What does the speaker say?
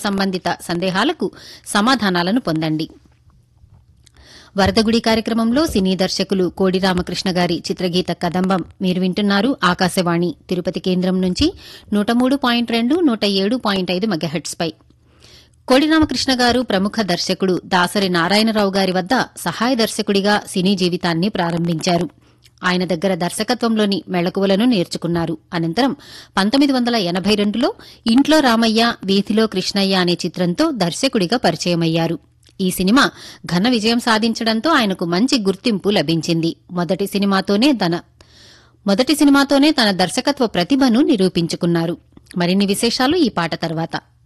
సంబంధిత సందేహాలకు సమాధానాలను పొందండి వరదగుడి కార్యక్రమంలో సినీ దర్శకులు కోడి రామకృష్ణ గారి చిత్రగీత కదంబం మీరు వింటున్నారు ఆకాశవాణి తిరుపతి కేంద్రం నుంచి నూట మూడు పాయింట్ రెండు నూట ఏడు పాయింట్ ఐదు మెగాహెట్స్పై కోడి రామకృష్ణ గారు ప్రముఖ దర్శకుడు దాసరి నారాయణరావు గారి వద్ద సహాయ దర్శకుడిగా సినీ జీవితాన్ని ప్రారంభించారు ఆయన దగ్గర దర్శకత్వంలోని మెళకువలను నేర్చుకున్నారు అనంతరం పంతొమ్మిది వందల ఎనబై రెండులో ఇంట్లో రామయ్య వీధిలో కృష్ణయ్య అనే చిత్రంతో దర్శకుడిగా పరిచయమయ్యారు ఈ సినిమా ఘన విజయం సాధించడంతో ఆయనకు మంచి గుర్తింపు లభించింది మొదటి సినిమాతోనే తన మొదటి సినిమాతోనే తన దర్శకత్వ ప్రతిభను నిరూపించుకున్నారు మరిన్ని విశేషాలు ఈ పాట తర్వాత